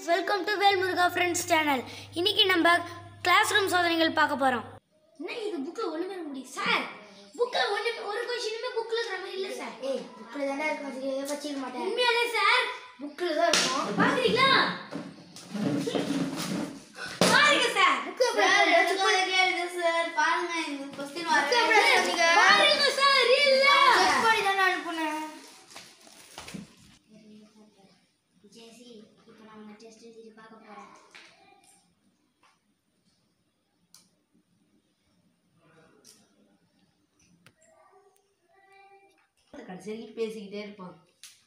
Welcome to Velmuruga friends channel இன்னைக்கு நம்ம class room சோதனைகள் பார்க்க போகிறோம் என்ன இது புக்கில் ஒன்றுமே முடியும் சார் புக்கில் ஒன்று ஒரு கொஷினுமே புக்கில் இருக்கிற மாதிரி இல்லை சார் ஏய் புக்கில் தானே இருக்கும் சரி எதை வச்சிக்க மாட்டேன் உண்மையாலே சார் புக்கில் தான் இருக்கும் பார்க்குறீங்களா பாருங்க சார் புக்கு சார் பாருங்க இந்த கொஸ்டின் புக்கு எப்படி சொன்னீங்க பாருங்க சார் இல்ல செக் பண்ணி தானே அனுப்புனேன் ஜெசி இப்போ நம்ம டெஸ்ட் எழுதி பார்க்க போறோம் கடைசி வரைக்கும் பேசிக்கிட்டே இருப்பான்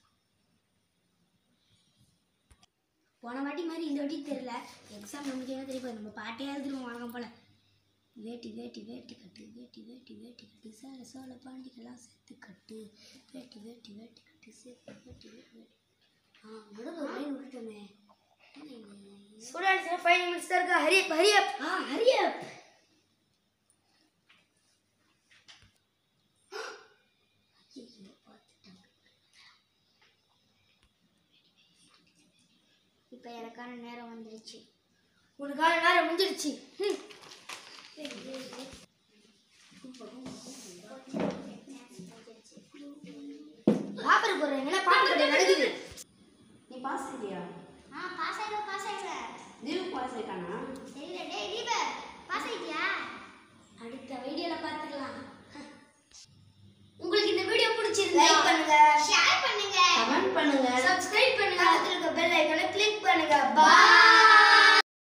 போன வாட்டி மாதிரி இந்த வாட்டி தெரியல எக்ஸாம் நமக்கு என்ன தெரியல நம்ம பாட்டே எழுதிருவோம் வழக்கம் போல வேட்டி வேட்டி வேட்டி கட்டு வேட்டி வேட்டி வேட்டி கட்டு சேல சோழ பாண்டிகளாம் சேர்த்து கட்டு வேட்டி வேட்டி வேட்டி கட்டு சேர்த்து வேட்டி வேட்டி வேட்டி ஆ விடுங்க ஒரு லைன் விட்டுட்டோமே என்ன இது? ஸ்டூடெண்ட்ஸ் ஃபைவ் மினிட்ஸ் தான் இருக்கு ஹரி ஹரி அப் ஆ ஹரியப் இப்போ எனக்கான நேரம் வந்துருச்சு உனக்கான நேரம் முடிஞ்சிருச்சு ம். பாப்பர் போடுறேன் என்ன பாப்பர்